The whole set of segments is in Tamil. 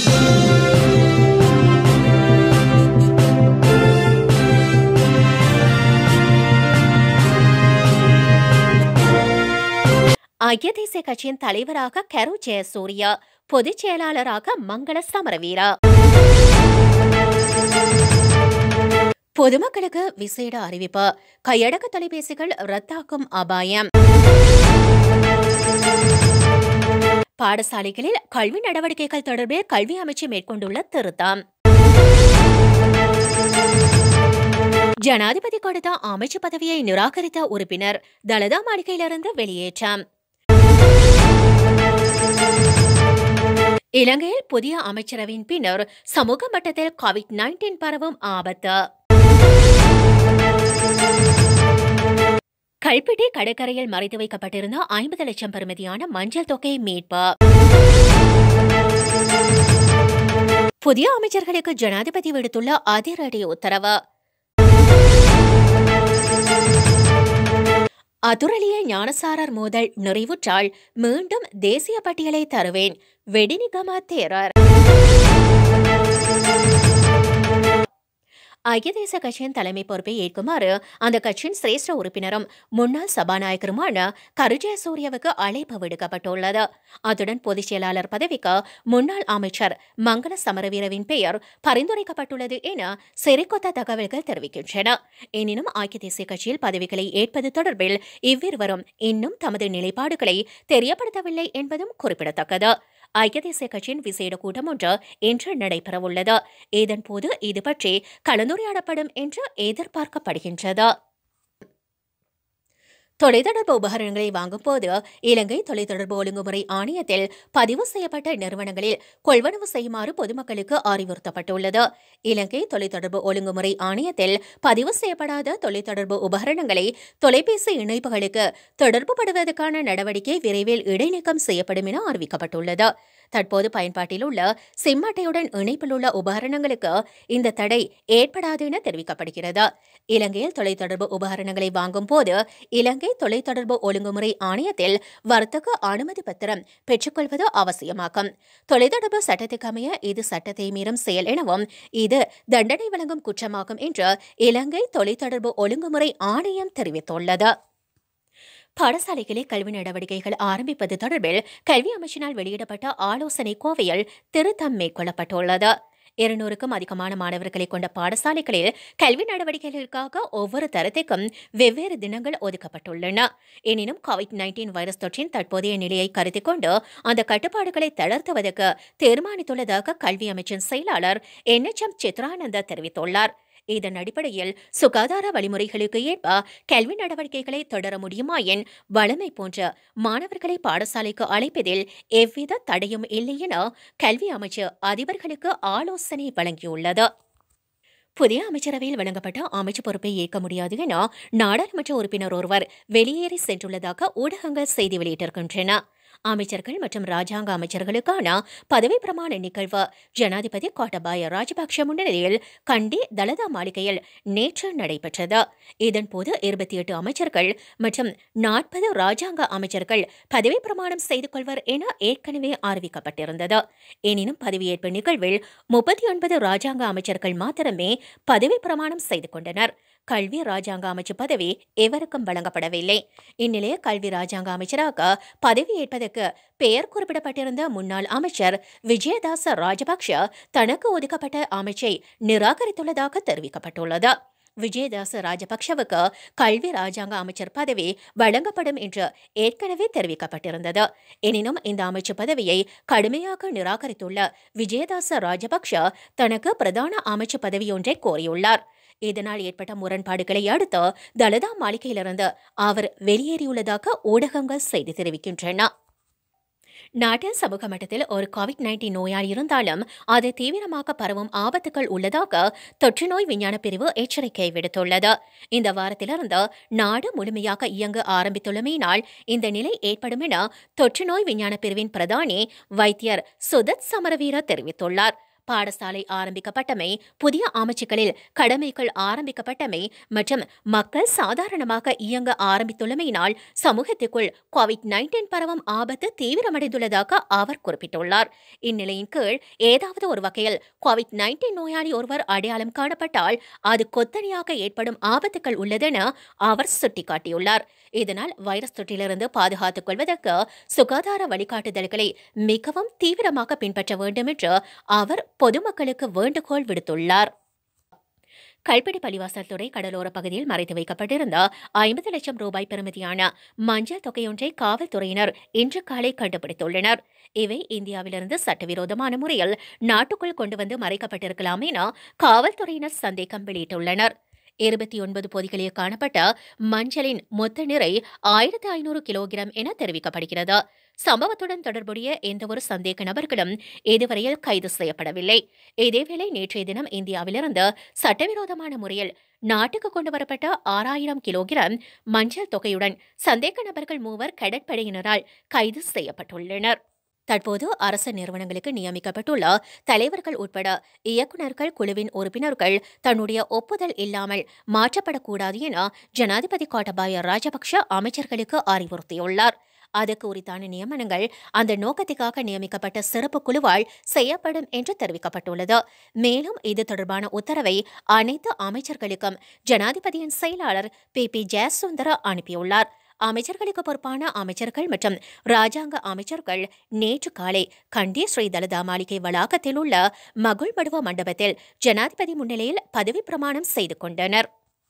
ஐக்கிய தேசிய கட்சியின் தலைவராக கரு ஜெயசூர்யா பொதுச் செயலாளராக மங்கள சமரவீரா பொதுமக்களுக்கு விசேட அறிவிப்பு கையடக்க தொலைபேசிகள் ரத்தாக்கும் அபாயம் பாடசாலைகளில் கல்வி நடவடிக்கைகள் தொடர்பில் கல்வி அமைச்சு மேற்கொண்டுள்ள திருத்தம் ஜனாதிபதி கொடுத்த அமைச்சு பதவியை நிராகரித்த உறுப்பினர் தலதா மாளிகையிலிருந்து வெளியேற்றம் இலங்கையில் புதிய அமைச்சரவையின் பின்னர் சமூக மட்டத்தில் கோவிட் நைன்டீன் பரவும் ஆபத்து கல்பிட்டி கடற்கரையில் மறைத்து வைக்கப்பட்டிருந்த ஐம்பது லட்சம் பெறுமதியான மஞ்சள் தொகை மீட்பு புதிய அமைச்சர்களுக்கு ஜனாதிபதி விடுத்துள்ள அதிரடி உத்தரவு அதுரலிய ஞானசாரர் மோதல் நிறைவுற்றால் மீண்டும் தேசிய பட்டியலை தருவேன் வெடிநிகம தேரர் ஐக்கிய தேச கட்சியின் தலைமை பொறுப்பை ஏற்குமாறு அந்த கட்சியின் சிரேஷ்ட உறுப்பினரும் முன்னாள் சபாநாயகருமான கருஜயசூரியவுக்கு அழைப்பு விடுக்கப்பட்டுள்ளது அத்துடன் பொதுச் செயலாளர் பதவிக்கு முன்னாள் அமைச்சர் மங்கள சமரவீரவின் பெயர் பரிந்துரைக்கப்பட்டுள்ளது என சிறைக்கொத்த தகவல்கள் தெரிவிக்கின்றன எனினும் ஐக்கிய தேசிய கட்சியில் பதவிகளை ஏற்பது தொடர்பில் இவ்விருவரும் இன்னும் தமது நிலைப்பாடுகளை தெரியப்படுத்தவில்லை என்பதும் குறிப்பிடத்தக்கது ஐக்கிய தேசிய கட்சியின் விசேட கூட்டம் ஒன்று இன்று நடைபெறவுள்ளது இதன்போது இது பற்றி கலந்துரையாடப்படும் என்று எதிர்பார்க்கப்படுகின்றது தொலைத்தொடர்பு உபகரணங்களை வாங்கும் போது இலங்கை தொலைத்தொடர்பு ஒழுங்குமுறை ஆணையத்தில் பதிவு செய்யப்பட்ட நிறுவனங்களில் கொள்வனவு செய்யுமாறு பொதுமக்களுக்கு அறிவுறுத்தப்பட்டுள்ளது இலங்கை தொலைத்தொடர்பு ஒழுங்குமுறை ஆணையத்தில் பதிவு செய்யப்படாத தொலைத்தொடர்பு உபகரணங்களை தொலைபேசி இணைப்புகளுக்கு தொடர்புபடுவதற்கான நடவடிக்கை விரைவில் இடைநீக்கம் செய்யப்படும் என அறிவிக்கப்பட்டுள்ளது தற்போது பயன்பாட்டில் உள்ள சிம் அட்டையுடன் இணைப்பில் உள்ள உபகரணங்களுக்கு இந்த தடை ஏற்படாது என தெரிவிக்கப்படுகிறது இலங்கையில் தொலைத்தொடர்பு உபகரணங்களை வாங்கும் போது இலங்கை தொலைத்தொடர்பு ஒழுங்குமுறை ஆணையத்தில் வர்த்தக அனுமதி பத்திரம் பெற்றுக்கொள்வது அவசியமாகும் தொலைத்தொடர்பு சட்டத்துக்கு அமைய இது சட்டத்தை மீறும் செயல் எனவும் இது தண்டனை வழங்கும் குற்றமாகும் என்று இலங்கை தொலைத்தொடர்பு ஒழுங்குமுறை ஆணையம் தெரிவித்துள்ளது பாடசாலைகளில் கல்வி நடவடிக்கைகள் ஆரம்பிப்பது தொடர்பில் கல்வி அமைச்சினால் வெளியிடப்பட்ட ஆலோசனை கோவையில் திருத்தம் மேற்கொள்ளப்பட்டுள்ளது இருநூறுக்கும் அதிகமான மாணவர்களை கொண்ட பாடசாலைகளில் கல்வி நடவடிக்கைகளுக்காக ஒவ்வொரு தரத்திற்கும் வெவ்வேறு தினங்கள் ஒதுக்கப்பட்டுள்ளன எனினும் கோவிட் நைன்டீன் வைரஸ் தொற்றின் தற்போதைய நிலையை கருத்தில் கொண்டு அந்த கட்டுப்பாடுகளை தளர்த்துவதற்கு தீர்மானித்துள்ளதாக கல்வி அமைச்சின் செயலாளர் என் எச் எம் சித்ரானந்தா தெரிவித்துள்ளார் இதன் அடிப்படையில் சுகாதார வழிமுறைகளுக்கு ஏற்ப கல்வி நடவடிக்கைகளை தொடர முடியுமாயின் வளமை போன்ற மாணவர்களை பாடசாலைக்கு அழைப்பதில் எவ்வித தடையும் இல்லை என கல்வி அமைச்சு அதிபர்களுக்கு ஆலோசனை வழங்கியுள்ளது புதிய அமைச்சரவையில் வழங்கப்பட்ட அமைச்சு பொறுப்பை ஏற்க முடியாது என நாடாளுமன்ற உறுப்பினர் ஒருவர் வெளியேறி சென்றுள்ளதாக ஊடகங்கள் செய்தி வெளியிட்டிருக்கின்றன அமைச்சர்கள் மற்றும் ராஜாங்க அமைச்சர்களுக்கான பதவி பிரமாண நிகழ்வு ஜனாதிபதி கோட்டபாய ராஜபக்ஷ முன்னிலையில் கண்டி தலதா மாளிகையில் நேற்று நடைபெற்றது இதன்போது இருபத்தி எட்டு அமைச்சர்கள் மற்றும் நாற்பது ராஜாங்க அமைச்சர்கள் பதவி பிரமாணம் செய்து கொள்வர் என ஏற்கனவே அறிவிக்கப்பட்டிருந்தது எனினும் பதவியேற்பு நிகழ்வில் முப்பத்தி ஒன்பது ராஜாங்க அமைச்சர்கள் மாத்திரமே பதவி பிரமாணம் செய்து கொண்டனர் கல்வி ராஜாங்க அமைச்சு பதவி எவருக்கும் வழங்கப்படவில்லை இந்நிலையில் கல்வி ராஜாங்க அமைச்சராக பதவியேற்பதற்கு பெயர் குறிப்பிடப்பட்டிருந்த முன்னாள் அமைச்சர் விஜயதாச ராஜபக்ஷ தனக்கு ஒதுக்கப்பட்ட அமைச்சை நிராகரித்துள்ளதாக தெரிவிக்கப்பட்டுள்ளது விஜயதாச ராஜபக்ஷவுக்கு கல்வி ராஜாங்க அமைச்சர் பதவி வழங்கப்படும் என்று ஏற்கனவே தெரிவிக்கப்பட்டிருந்தது எனினும் இந்த அமைச்சு பதவியை கடுமையாக நிராகரித்துள்ள விஜயதாச ராஜபக்ஷ தனக்கு பிரதான அமைச்சு பதவியொன்றை கோரியுள்ளார் இதனால் ஏற்பட்ட முரண்பாடுகளை அடுத்து தலதா மாளிகையிலிருந்து அவர் வெளியேறியுள்ளதாக ஊடகங்கள் செய்தி தெரிவிக்கின்றன நாட்டில் சமூக மட்டத்தில் ஒரு கோவிட் நைன்டீன் நோயால் இருந்தாலும் அது தீவிரமாக பரவும் ஆபத்துகள் உள்ளதாக தொற்றுநோய் விஞ்ஞான பிரிவு எச்சரிக்கை விடுத்துள்ளது இந்த வாரத்திலிருந்து நாடு முழுமையாக இயங்க ஆரம்பித்துள்ளமையினால் இந்த நிலை ஏற்படும் என தொற்றுநோய் விஞ்ஞான பிரிவின் பிரதானி வைத்தியர் சுதத் சமரவீர தெரிவித்துள்ளார் பாடசாலை ஆரம்பிக்கப்பட்டமை புதிய அமைச்சுக்களில் கடமைகள் ஆரம்பிக்கப்பட்டமை மற்றும் மக்கள் சாதாரணமாக இயங்க ஆரம்பித்துள்ளமையினால் சமூகத்திற்குள் கோவிட் நைன்டீன் பரவும் ஆபத்து தீவிரமடைந்துள்ளதாக அவர் குறிப்பிட்டுள்ளார் இந்நிலையின் கீழ் ஏதாவது ஒரு வகையில் கோவிட் நைன்டீன் நோயாளி ஒருவர் அடையாளம் காணப்பட்டால் அது கொத்தணியாக ஏற்படும் ஆபத்துக்கள் உள்ளதென அவர் சுட்டிக்காட்டியுள்ளார் இதனால் வைரஸ் தொற்றிலிருந்து பாதுகாத்துக் கொள்வதற்கு சுகாதார வழிகாட்டுதல்களை மிகவும் தீவிரமாக பின்பற்ற வேண்டும் என்று அவர் பொதுமக்களுக்கு வேண்டுகோள் விடுத்துள்ளார் கல்படி பள்ளிவாசல் துறை கடலோர பகுதியில் மறைத்து வைக்கப்பட்டிருந்த ஐம்பது லட்சம் ரூபாய் பெறுமதியான மஞ்சள் தொகையொன்றை காவல்துறையினர் இன்று காலை கண்டுபிடித்துள்ளனர் இவை இந்தியாவிலிருந்து சட்டவிரோதமான முறையில் நாட்டுக்குள் கொண்டு வந்து மறைக்கப்பட்டிருக்கலாம் என காவல்துறையினர் சந்தேகம் வெளியிட்டுள்ளனர் இருபத்தி ஒன்பது பொதிகளில் காணப்பட்ட மஞ்சளின் மொத்த நிறை ஆயிரத்து ஐநூறு கிலோகிராம் என தெரிவிக்கப்படுகிறது சம்பவத்துடன் தொடர்புடைய எந்தவொரு சந்தேக நபர்களும் இதுவரையில் கைது செய்யப்படவில்லை இதேவேளை நேற்றைய தினம் இந்தியாவிலிருந்து சட்டவிரோதமான முறையில் நாட்டுக்கு கொண்டு வரப்பட்ட ஆறாயிரம் கிலோகிராம் மஞ்சள் தொகையுடன் சந்தேக நபர்கள் மூவர் கடற்படையினரால் கைது செய்யப்பட்டுள்ளனர் தற்போது அரசு நிறுவனங்களுக்கு நியமிக்கப்பட்டுள்ள தலைவர்கள் உட்பட இயக்குநர்கள் குழுவின் உறுப்பினர்கள் தன்னுடைய ஒப்புதல் இல்லாமல் மாற்றப்படக்கூடாது என ஜனாதிபதி கோட்டபாய ராஜபக்ஷ அமைச்சர்களுக்கு அறிவுறுத்தியுள்ளார் அதற்கு உரித்தான நியமனங்கள் அந்த நோக்கத்துக்காக நியமிக்கப்பட்ட சிறப்பு குழுவால் செய்யப்படும் என்று தெரிவிக்கப்பட்டுள்ளது மேலும் இது தொடர்பான உத்தரவை அனைத்து அமைச்சர்களுக்கும் ஜனாதிபதியின் செயலாளர் பி பி ஜெயசுந்தர அனுப்பியுள்ளார் அமைச்சர்களுக்கு பொறுப்பான அமைச்சர்கள் மற்றும் ராஜாங்க அமைச்சர்கள் நேற்று காலை கண்டி ஸ்ரீ தலதா மாளிகை வளாகத்தில் உள்ள மகுள் படுவ மண்டபத்தில் ஜனாதிபதி முன்னிலையில் பதவி பிரமாணம் செய்து கொண்டனர்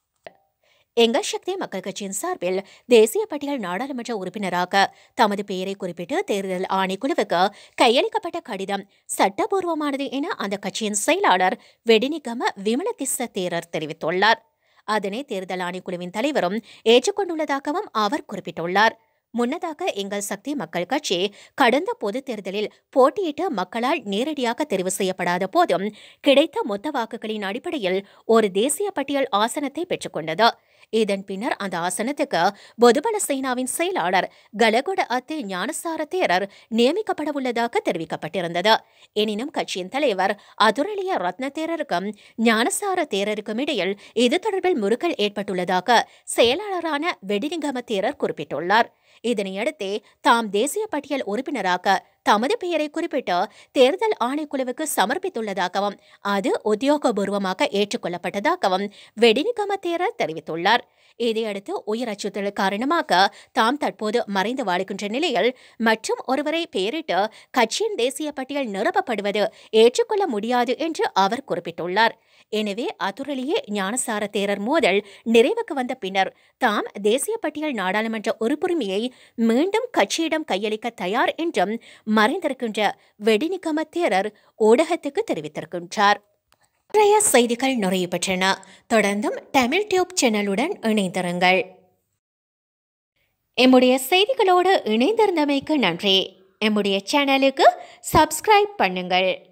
எங்கள் சக்தி மக்கள் கட்சியின் சார்பில் தேசிய பட்டியல் நாடாளுமன்ற உறுப்பினராக தமது பெயரை குறிப்பிட்டு தேர்தல் ஆணைக்குழுவுக்கு கையளிக்கப்பட்ட கடிதம் சட்டபூர்வமானது என அந்த கட்சியின் செயலாளர் வெடினிகம விமலதிஸ்ஸ தேரர் தெரிவித்துள்ளார் அதனை தேர்தல் ஆணைக்குழுவின் தலைவரும் ஏற்றுக்கொண்டுள்ளதாகவும் அவர் குறிப்பிட்டுள்ளார் முன்னதாக எங்கள் சக்தி மக்கள் கட்சி கடந்த பொதுத் தேர்தலில் போட்டியிட்ட மக்களால் நேரடியாக தெரிவு செய்யப்படாத போதும் கிடைத்த மொத்த வாக்குகளின் அடிப்படையில் ஒரு தேசிய பட்டியல் ஆசனத்தை பெற்றுக்கொண்டது இதன் பின்னர் அந்த ஆசனத்துக்கு பொதுபல சேனாவின் செயலாளர் கலகொட அத்து ஞானசார தேரர் நியமிக்கப்பட உள்ளதாக தெரிவிக்கப்பட்டிருந்தது எனினும் கட்சியின் தலைவர் அதுரலிய ரத்ன தேரருக்கும் ஞானசார தேரருக்கும் இடையில் இது தொடர்பில் முறுக்கல் ஏற்பட்டுள்ளதாக செயலாளரான வெடினிகம தேரர் குறிப்பிட்டுள்ளார் இதனையடுத்தே தாம் தேசிய பட்டியல் உறுப்பினராக தமது பெயரை குறிப்பிட்டு தேர்தல் ஆணைக்குழுவுக்கு சமர்ப்பித்துள்ளதாகவும் அது உத்தியோகபூர்வமாக ஏற்றுக்கொள்ளப்பட்டதாகவும் வெடினிகம தேரர் தெரிவித்துள்ளார் இதையடுத்து உயிர் அச்சுறுத்தல் காரணமாக தாம் தற்போது மறைந்து வாழுகின்ற நிலையில் மற்றும் ஒருவரை பெயரிட்டு கட்சியின் தேசிய பட்டியல் நிரப்பப்படுவது ஏற்றுக்கொள்ள முடியாது என்று அவர் குறிப்பிட்டுள்ளார் எனவே அதுரலியே ஞானசார தேரர் மோதல் நிறைவுக்கு வந்த பின்னர் தாம் தேசிய பட்டியல் நாடாளுமன்ற உறுப்புரிமையை மீண்டும் கட்சியிடம் கையளிக்க தயார் என்றும் மறைந்திருக்கின்ற வெடினிகம தேரர் ஊடகத்துக்கு தெரிவித்திருக்கின்றார் இன்றைய செய்திகள் நிறைவு பெற்றன தொடர்ந்தும் தமிழ் டியூப் சேனலுடன் இணைந்திருங்கள் எம்முடைய செய்திகளோடு இணைந்திருந்தமைக்கு நன்றி எம்முடைய சேனலுக்கு சப்ஸ்கிரைப் பண்ணுங்கள்